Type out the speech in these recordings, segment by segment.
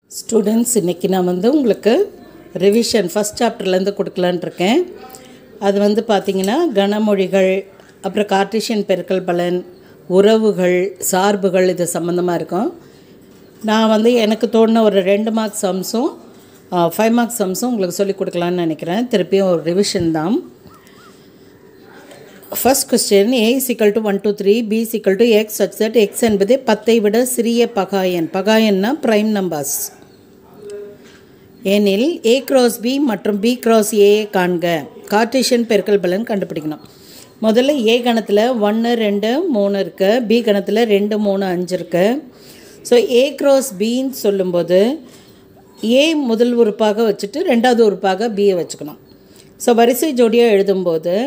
students இன்றைக்கி நான் வந்து உங்களுக்கு ரிவிஷன் ஃபஸ்ட் சாப்டர்லேருந்து கொடுக்கலான்ட்டு இருக்கேன் அது வந்து பார்த்திங்கன்னா கனமொழிகள் அப்புறம் கார்ட்டீசியன் பெருக்கல் பலன் உறவுகள் சார்புகள் இது சம்மந்தமாக இருக்கும் நான் வந்து எனக்கு தோணுன ஒரு ரெண்டு மார்க்ஸ் சம்ஸும் ஃபைவ் மார்க்ஸ் சம்ஸும் உங்களுக்கு சொல்லிக் கொடுக்கலான்னு நினைக்கிறேன் திருப்பியும் ஒரு ரிவிஷன் தான் ஃபர்ஸ்ட் கொஸ்டின் ஏ சிக்கல் to one two three B சிக்கல் to x such that x என்பது பத்தை விட சிறிய பகாயன் பகாயன்னா ப்ரைம் நம்பர்ஸ் எனில் ஏ கிராஸ் பி மற்றும் பி கிராஸ் ஏ காண்க கார்ட்டீசியன் பெருக்கல் பலன் கண்டுபிடிக்கணும் முதல்ல ஏ கணத்தில் ஒன்று ரெண்டு மூணு இருக்கு பி கணத்தில் ரெண்டு மூணு அஞ்சு இருக்கு ஸோ ஏ கிராஸ் பின்னு சொல்லும்போது ஏ முதல் உறுப்பாக வச்சுட்டு ரெண்டாவது உறுப்பாக பியை வச்சுக்கணும் ஸோ வரிசை ஜோடியாக எழுதும்போது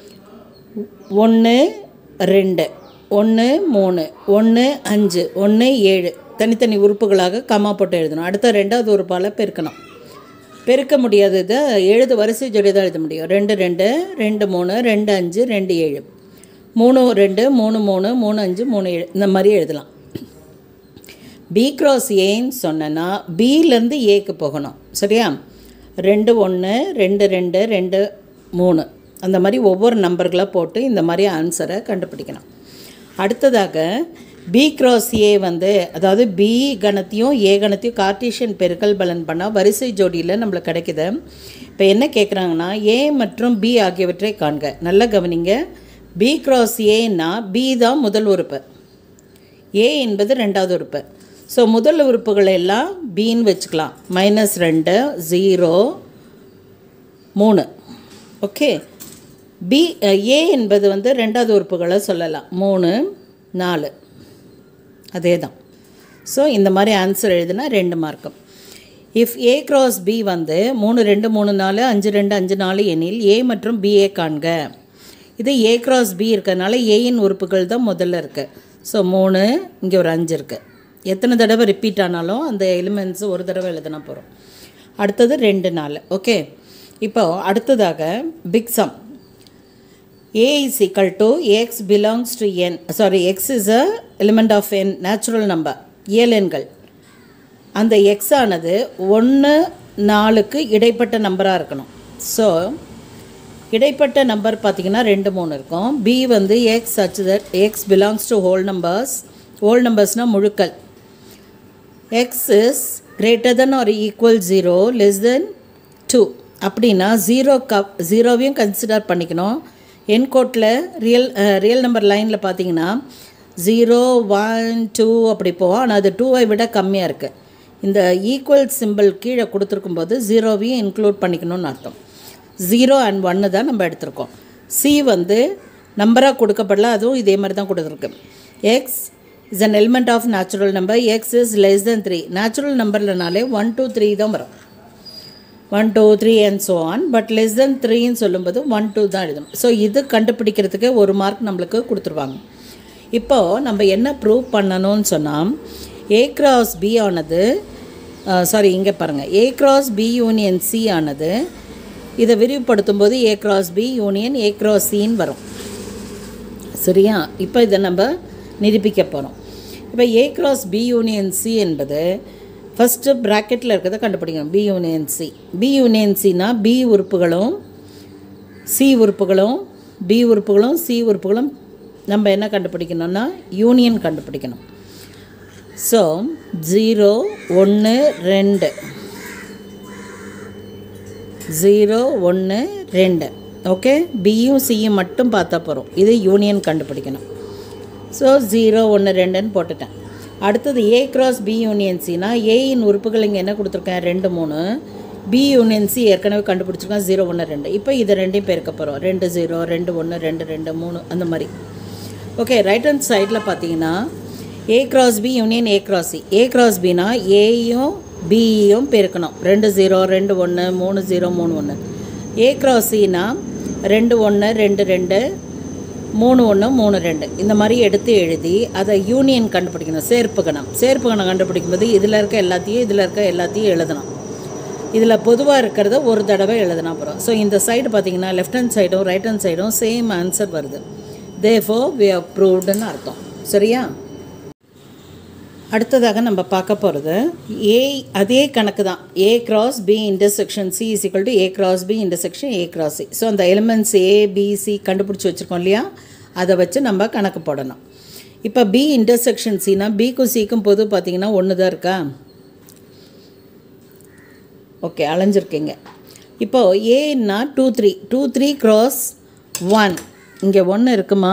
ஒன்று ரெண்டு ஒன்று மூணு ஒன்று அஞ்சு ஒன்று ஏழு தனித்தனி உறுப்புகளாக கம்மா போட்டு எழுதணும் அடுத்த ரெண்டாவது உறுப்பால் பெருக்கணும் பெருக்க முடியாததை எழுது வரிசை ஜோடி தான் எழுத முடியும் ரெண்டு ரெண்டு ரெண்டு மூணு ரெண்டு அஞ்சு ரெண்டு ஏழு மூணு ரெண்டு மூணு மூணு மூணு அஞ்சு மூணு ஏழு இந்த மாதிரி எழுதலாம் பி கிராஸ் ஏன்னு சொன்னேன்னா பியிலேருந்து ஏக்கு போகணும் சரியா ரெண்டு ஒன்று ரெண்டு ரெண்டு ரெண்டு மூணு அந்த மாதிரி ஒவ்வொரு நம்பர்களாக போட்டு இந்த மாதிரி ஆன்சரை கண்டுபிடிக்கணும் அடுத்ததாக பி கிராஸ் ஏ வந்து அதாவது பி கணத்தையும் ஏ கணத்தையும் கார்ட்டீசியன் பெருக்கல் பலன் பண்ணால் வரிசை ஜோடியில் நம்மளுக்கு கிடைக்குது இப்போ என்ன கேட்குறாங்கன்னா ஏ மற்றும் பி ஆகியவற்றை காண்க நல்லா கவனிங்க பி கிராஸ் ஏன்னா பி தான் முதல் உறுப்பு ஏ என்பது ரெண்டாவது உறுப்பு ஸோ முதல் உறுப்புகளை எல்லாம் பின்னு வச்சுக்கலாம் மைனஸ் ரெண்டு ஜீரோ மூணு ஓகே பி ஏ என்பது வந்து ரெண்டாவது உறுப்புகளை சொல்லலாம் மூணு நாலு அதே தான் ஸோ இந்த மாதிரி ஆன்சர் எழுதுனா ரெண்டு மார்க்கம் இஃப் ஏ கிராஸ் பி வந்து மூணு ரெண்டு மூணு நாலு அஞ்சு ரெண்டு அஞ்சு நாலு எனில் ஏ மற்றும் பிஏ காண்க இது ஏ கிராஸ் பி இருக்கிறதுனால ஏயின் உறுப்புகள் தான் முதல்ல இருக்குது ஸோ மூணு இங்கே ஒரு அஞ்சு இருக்குது எத்தனை தடவை ரிப்பீட் ஆனாலும் அந்த எலிமெண்ட்ஸ் ஒரு தடவை எழுதினா போகிறோம் அடுத்தது ரெண்டு நாலு ஓகே இப்போ அடுத்ததாக big sum a is equal to x belongs to n sorry x is a element of n natural number இயலெண்கள் அந்த x ஆனது ஒன்று நாலுக்கு இடைப்பட்ட நம்பராக இருக்கணும் ஸோ இடைப்பட்ட நம்பர் பார்த்திங்கன்னா ரெண்டு மூணு இருக்கும் பி வந்து x such that x belongs to whole numbers ஹோல் நம்பர்ஸ்னால் முழுக்கள் x is greater than or equal zero less than two அப்படின்னா ஜீரோ கப் ஜீரோவையும் கன்சிடர் பண்ணிக்கணும் என்கோட்டில் ரியல் ரியல் நம்பர் லைனில் பார்த்தீங்கன்னா ஜீரோ ஒன் டூ அப்படி போவோம் ஆனால் அது டூவை விட கம்மியாக இருக்குது இந்த ஈக்குவல் சிம்பிள் கீழே கொடுத்துருக்கும் போது ஜீரோவையும் இன்க்ளூட் பண்ணிக்கணும்னு அர்த்தம் ஜீரோ அண்ட் ஒன்று தான் நம்ம எடுத்திருக்கோம் சி வந்து நம்பராக கொடுக்கப்படல அதுவும் இதே மாதிரி தான் கொடுத்துருக்கு x is an element of natural number x is less than three natural நம்பர்லனாலே ஒன் டூ த்ரீ தான் வரும் one two three and so on but less than த்ரீன்னு சொல்லும்போது ஒன் டூ தான் எழுதணும் ஸோ இது கண்டுபிடிக்கிறதுக்கு ஒரு மார்க் நம்மளுக்கு கொடுத்துருவாங்க இப்போது நம்ம என்ன ப்ரூவ் பண்ணணும்னு சொன்னால் ஏ கிராஸ் பி ஆனது சாரி இங்கே பாருங்கள் A cross B union C ஆனது இதை விரிவுபடுத்தும் போது A cross B union A cross சின்னு வரும் சரியா இப்போ இதை நம்ம நிரூபிக்க போகிறோம் இப்போ A cross B union C என்பது ஃபஸ்ட்டு ப்ராக்கெட்டில் இருக்கிறத கண்டுபிடிக்கணும் B union C B union சினா பி உறுப்புகளும் சி உறுப்புகளும் பி உறுப்புகளும் சி உறுப்புகளும் நம்ம என்ன கண்டுபிடிக்கணும்னா யூனியன் கண்டுபிடிக்கணும் ஸோ ஜீரோ ஒன்று ரெண்டு ஜீரோ ஒன்று ரெண்டு ஓகே பியும் சியும் மட்டும் பார்த்தா போகிறோம் இது யூனியன் கண்டுபிடிக்கணும் ஸோ ஜீரோ ஒன்று ரெண்டுன்னு போட்டுட்டேன் அடுத்தது ஏ கிராஸ் பி யூனியன் சினா ஏயின் உறுப்புகள் இங்கே என்ன கொடுத்துருக்கேன் ரெண்டு மூணு பி யூனியன் சி ஏற்கனவே கண்டுபிடிச்சிருக்கேன் ஜீரோ ஒன்று ரெண்டு இப்போ இதை ரெண்டையும் பெருக்க போகிறோம் ரெண்டு ஜீரோ ரெண்டு ஒன்று ரெண்டு ரெண்டு மூணு அந்த மாதிரி ஓகே ரைட் ஹேண்ட் சைடில் பார்த்தீங்கன்னா A cross B union A cross C A cross பினா ஏயும் பியும் பெருக்கணும் ரெண்டு ஜீரோ ரெண்டு ஒன்று மூணு ஜீரோ மூணு ஒன்று ஏ கிராஸ் சினா ரெண்டு ஒன்று ரெண்டு ரெண்டு மூணு ஒன்று மூணு ரெண்டு இந்த மாதிரி எடுத்து எழுதி அதை யூனியன் கண்டுபிடிக்கணும் சேர்ப்பு கணம் சேர்ப்பு கணம் கண்டுபிடிக்கும் போது இதில் இருக்க எல்லாத்தையும் இதில் இருக்க எல்லாத்தையும் எழுதணும் இதில் பொதுவாக இருக்கிறத ஒரு தடவை எழுதினா போகிறோம் ஸோ இந்த சைடு பார்த்தீங்கன்னா லெஃப்ட் ஹேண்ட் சைடும் ரைட் ஹேண்ட் சைடும் சேம் ஆன்சர் வருது தே ஃபோ வி ஹவ் ப்ரூவ்டுன்னு அர்த்தம் சரியா அடுத்ததாக நம்ம பார்க்க போகிறது ஏ அதே கணக்கு தான் A cross B intersection C is equal to A cross B intersection A cross C so அந்த எலிமெண்ட்ஸ் ஏ பி சி கண்டுபிடிச்சி வச்சுருக்கோம் இல்லையா அதை வச்சு நம்ம கணக்கு போடணும் இப்போ பி இன்டர்செக்ஷன் சினா பிக்கும் சிக்கும் பொது பார்த்தீங்கன்னா ஒன்று தான் இருக்கா ஓகே அலைஞ்சிருக்கீங்க இப்போ ஏன்னா two three two three cross one இங்கே ஒன்று இருக்குமா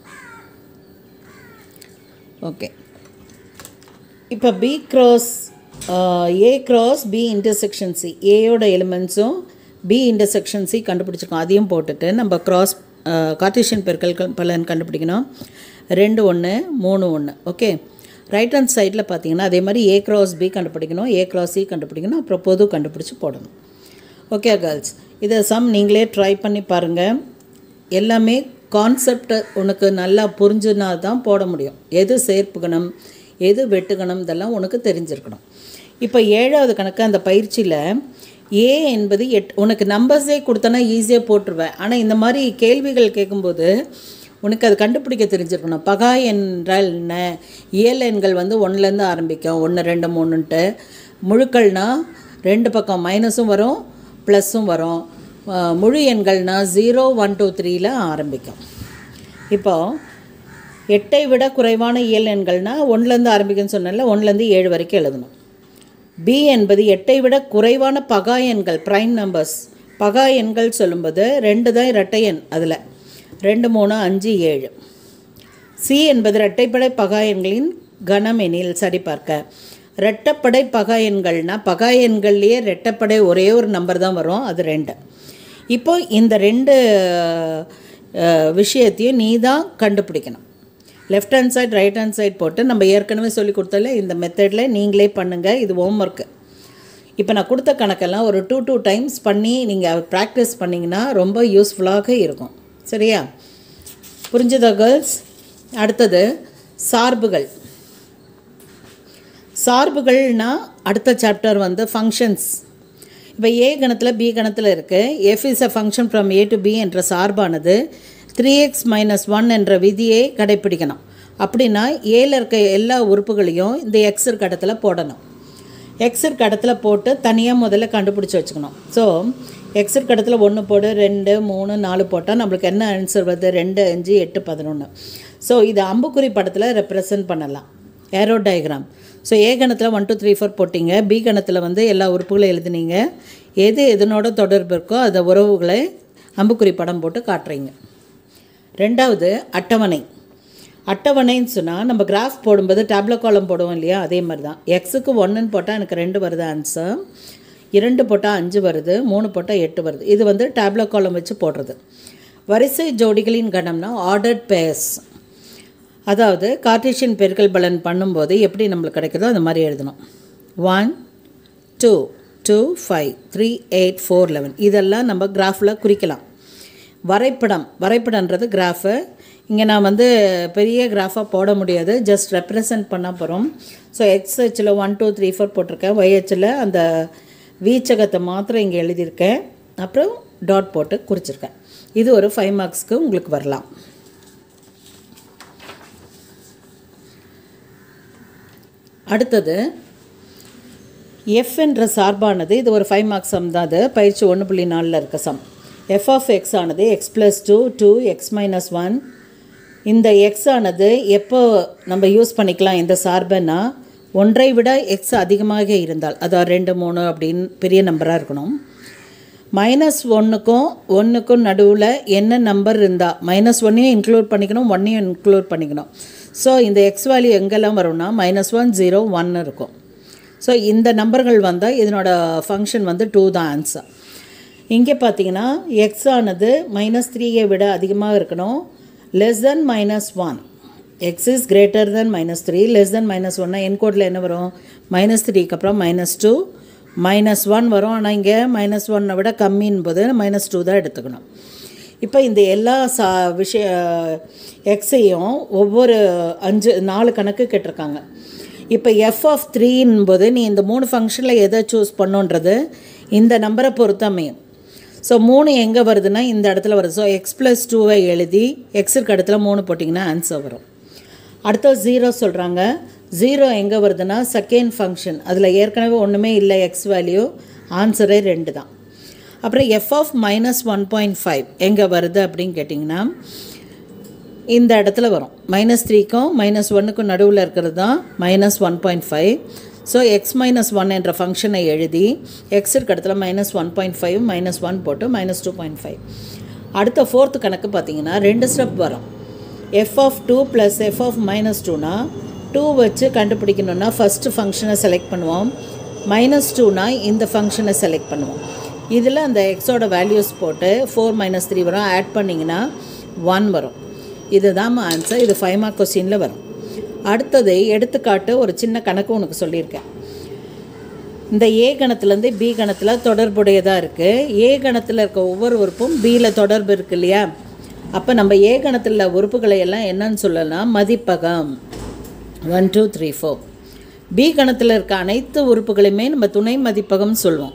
ஓகே இப்போ B cross A cross B intersection C ஏயோட எலிமெண்ட்ஸும் பி இன்டர்செக்ஷன் சி கண்டுபிடிச்சிருக்கோம் அதையும் போட்டுட்டு நம்ம க்ராஸ் கார்டீஷியன் பெருக்கல் பலன் கண்டுபிடிக்கணும் ரெண்டு ஒன்று மூணு ஒன்று ஓகே ரைட் ஹேண்ட் சைடில் பார்த்தீங்கன்னா அதே மாதிரி ஏ க்ராஸ் பி கண்டுபிடிக்கணும் ஏ க்ராஸ் சி கண்டுபிடிக்கணும் அப்புறம் பொது கண்டுபிடிச்சி போடணும் ஓகே கேர்ள்ஸ் இதை சம் நீங்களே ட்ரை பண்ணி பாருங்கள் எல்லாமே கான்செப்ட் உனக்கு நல்லா புரிஞ்சுனா தான் போட முடியும் எது சேர்ப்புகணும் எது வெட்டுகணும் இதெல்லாம் உனக்கு தெரிஞ்சிருக்கணும் இப்போ ஏழாவது கணக்கு அந்த பயிற்சியில் ஏ என்பது எட் உனக்கு நம்பர்ஸே கொடுத்தனா ஈஸியாக போட்டுருவேன் ஆனால் இந்த மாதிரி கேள்விகள் கேட்கும்போது உனக்கு அது கண்டுபிடிக்க தெரிஞ்சிருக்கணும் பகா என்றால் என்ன இயல் எண்கள் வந்து ஒன்றுலேருந்து ஆரம்பிக்கும் ஒன்று ரெண்டு மூணுன்ட்டு முழுக்கள்னால் ரெண்டு பக்கம் மைனஸும் வரும் ப்ளஸ்ஸும் வரும் முழு எண்கள்னால் ஜீரோ ஒன் டூ த்ரீயில் ஆரம்பிக்கும் இப்போது எட்டை விட குறைவான இயல் எண்கள்னால் ஒன்றுலேருந்து ஆரம்பிக்கும்னு சொன்னால ஒன்றுலேருந்து ஏழு வரைக்கும் எழுதணும் பி என்பது எட்டை விட குறைவான பகா எண்கள் ப்ரைம் நம்பர்ஸ் பகா எண்கள் சொல்லும்போது ரெண்டு தான் இரட்டை எண் அதில் ரெண்டு மூணு அஞ்சு ஏழு சி என்பது இரட்டைப்படை பகா எண்களின் கணம் எண்ணில் சரிபார்க்க ரெட்டப்படை பகா எண்கள்னால் பகா எண்கள்லேயே ரெட்டப்படை ஒரே ஒரு நம்பர் தான் வரும் அது ரெண்டு இப்போ இந்த ரெண்டு விஷயத்தையும் நீ தான் கண்டுபிடிக்கணும் left hand side right hand side போட்டு நம்ம ஏற்கனவே சொல்லி கொடுத்தால இந்த மெத்தடில் நீங்களே பண்ணுங்கள் இது ஹோம் ஒர்க்கு இப்போ நான் கொடுத்த கணக்கெல்லாம் ஒரு டூ டூ டைம்ஸ் பண்ணி நீங்கள் ப்ராக்டிஸ் பண்ணிங்கன்னா ரொம்ப யூஸ்ஃபுல்லாக இருக்கும் சரியா புரிஞ்சுதா கேர்ள்ஸ் அடுத்தது சார்புகள் சார்புகள்னால் அடுத்த சாப்டர் வந்து ஃபங்க்ஷன்ஸ் இப்போ ஏ கணத்தில் பி கணத்தில் இருக்குது F is a function from A to B என்ற சார்பானது த்ரீ எக்ஸ் மைனஸ் ஒன் என்ற விதியை கடைப்பிடிக்கணும் அப்படின்னா ஏல இருக்க எல்லா உறுப்புகளையும் இந்த எக்ஸ் இருக்க இடத்துல போடணும் எக்ஸ் இருக்க இடத்துல போட்டு தனியாக முதல்ல கண்டுபிடிச்சி வச்சுக்கணும் ஸோ எக்ஸ் இருக்க இடத்துல ஒன்று போடு ரெண்டு மூணு நாலு போட்டால் நம்மளுக்கு என்ன ஆன்சர் வருது ரெண்டு அஞ்சு எட்டு பதினொன்று ஸோ இது அம்புக்குறி படத்தில் ரெப்ரசன்ட் பண்ணலாம் ஏரோ டயக்ராம் ஸோ ஏ கணத்தில் ஒன் டூ த்ரீ ஃபோர் போட்டிங்க பி கணத்தில் வந்து எல்லா உறுப்புகளும் எழுதுனீங்க எது எதனோட தொடர்பு இருக்கோ அந்த உறவுகளை அம்புக்குறி படம் போட்டு காட்டுறீங்க ரெண்டாவது அட்டவணை அட்டவணைன்னு சொன்னால் நம்ம கிராஃப் போடும்போது டேப்லோ காலம் போடுவோம் இல்லையா அதே மாதிரி தான் எக்ஸுக்கு ஒன்றுன்னு போட்டால் எனக்கு ரெண்டு வருது ஆன்சர் இரண்டு போட்டால் அஞ்சு வருது மூணு போட்டால் எட்டு வருது இது வந்து டேப்லோ காலம் வச்சு போடுறது வரிசை ஜோடிகளின் கணம்னா ஆர்டர்ட் பேர்ஸ் அதாவது கார்டீஷியன் பெருக்கல் பலன் பண்ணும்போது எப்படி நம்மளுக்கு கிடைக்குதோ அந்த மாதிரி எழுதணும் one two two five three eight four eleven இதெல்லாம் நம்ம கிராஃபில் குறிக்கலாம் வரைபடம் வரைபடன்றது கிராஃபு இங்கே நான் வந்து பெரிய கிராஃபாக போட முடியாது ஜஸ்ட் ரெப்ரசன்ட் பண்ண போகிறோம் ஸோ எக்ஸ் ஹெச்சில் ஒன் டூ த்ரீ ஃபோர் போட்டிருக்கேன் ஒய் ஹெச்சில் அந்த வீச்சகத்தை மாத்திரம் இங்கே எழுதியிருக்கேன் அப்புறம் டாட் போட்டு குறிச்சிருக்கேன் இது ஒரு ஃபைவ் மார்க்ஸ்க்கு உங்களுக்கு வரலாம் அடுத்தது எஃப் என்ற சார்பானது இது ஒரு ஃபைவ் மார்க்ஸ் சம் தான் அது பயிற்சி ஒன்று புள்ளி நாலில் இருக்க சம் எஃப் ஆஃப் எக்ஸ் ஆனது x plus two two x minus one இந்த எக்ஸ் ஆனது எப்போ நம்ம யூஸ் பண்ணிக்கலாம் இந்த சார்பைனா ஒன்றை விட எக்ஸ் அதிகமாக இருந்தால் அதாவது ரெண்டு மூணு அப்படின்னு பெரிய நம்பராக இருக்கணும் மைனஸ் ஒன்றுக்கும் ஒன்றுக்கும் நடுவில் என்ன நம்பர் இருந்தால் மைனஸ் ஒன்னையும் இன்க்ளூட் பண்ணிக்கணும் ஒன்னையும் இன்க்ளூட் பண்ணிக்கணும் ஸோ இந்த எக்ஸ் வேல்யூ எங்கெல்லாம் வரும்னா மைனஸ் ஒன் ஜீரோ ஒன் இருக்கும் ஸோ இந்த நம்பர்கள் வந்தால் இதனோட ஃபங்க்ஷன் வந்து டூ தான் ஆன்சர் இங்கே பார்த்தீங்கன்னா எக்ஸ் ஆனது மைனஸ் த்ரீயை விட அதிகமாக இருக்கணும் less than minus one x is greater than minus three less than minus ஒன்னா என்கோடில் என்ன வரும் மைனஸ் த்ரீக்கு அப்புறம் மைனஸ் டூ மைனஸ் ஒன் வரும் ஆனால் இங்கே மைனஸ் ஒன்னை விட கம்மின் போது மைனஸ் டூ தான் எடுத்துக்கணும் இப்போ இந்த எல்லா சா விஷய எக்ஸையும் ஒவ்வொரு அஞ்சு நாலு கணக்கு கேட்டிருக்காங்க இப்போ எஃப் ஆஃப் த்ரீன் போது நீ இந்த மூணு ஃபங்க்ஷனில் எதை சூஸ் பண்ணுன்றது இந்த நம்பரை பொறுத்து அமையும் ஸோ மூணு எங்கே வருதுன்னா இந்த இடத்துல வருது ஸோ எக்ஸ் ப்ளஸ் டூவை எழுதி எக்ஸுக்கு இடத்துல மூணு போட்டிங்கன்னா ஆன்சர் வரும் அடுத்த ஜீரோ சொல்கிறாங்க ஜீரோ எங்கே வருதுன்னா செகண்ட் ஃபங்க்ஷன் அதில் ஏற்கனவே ஒன்றுமே இல்லை எக்ஸ் வேல்யூ ஆன்சரே ரெண்டு தான் அப்புறம் f of minus one point five எங்கே வருது அப்படின்னு கேட்டிங்கன்னா இந்த இடத்துல வரும் மைனஸ் த்ரீக்கும் மைனஸ் ஒன்னுக்கும் நடுவில் இருக்கிறது தான் minus one point five so x minus one என்ற ஃபங்க்ஷனை எழுதி எக்ஸ் இருக்க இடத்துல minus one point five minus one போட்டு மைனஸ் டூ பாயிண்ட் ஃபைவ் அடுத்த ஃபோர்த்து கணக்கு பார்த்தீங்கன்னா ரெண்டு ஸ்டெப் வரும் f of two plus f of minus டூனா டூ வச்சு கண்டுபிடிக்கணுன்னா ஃபஸ்ட்டு ஃபங்க்ஷனை செலக்ட் பண்ணுவோம் மைனஸ் டூனா இந்த ஃபங்க்ஷனை செலக்ட் பண்ணுவோம் இதில் அந்த எக்ஸோட வேல்யூஸ் போட்டு ஃபோர் மைனஸ் த்ரீ வரும் ஆட் பண்ணிங்கன்னா ஒன் வரும் இதுதான் ஆன்சர் இது ஃபைவ் மார்க் கொஸ்டினில் வரும் அடுத்தது எடுத்துக்காட்டு ஒரு சின்ன கணக்கு உனக்கு சொல்லியிருக்கேன் இந்த ஏ கணத்துலேருந்து பி கணத்தில் தொடர்புடையதாக இருக்குது ஏ கணத்தில் இருக்க ஒவ்வொரு உறுப்பும் பியில் தொடர்பு இருக்கு இல்லையா அப்போ நம்ம ஏ கணத்தில் உறுப்புகளை எல்லாம் என்னன்னு சொல்லலாம் மதிப்பகம் one two three four B கணத்தில் இருக்க அனைத்து உறுப்புகளையுமே நம்ம துணை மதிப்பகம் சொல்லுவோம்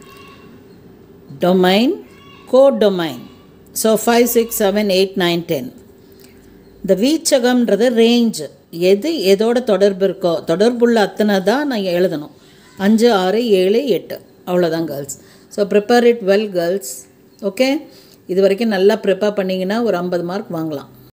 domain codomain so five six seven eight nine ten இந்த வீச்சகம்ன்றது ரேஞ்ச் எது எதோட தொடர்பு இருக்கோ தொடர்புள்ள அத்தனை தான் நான் எழுதணும் அஞ்சு ஆறு ஏழு எட்டு அவ்வளோதான் girls so prepare it well girls okay இது வரைக்கும் நல்லா ப்ரிப்பேர் பண்ணிங்கன்னா ஒரு ஐம்பது மார்க் வாங்கலாம்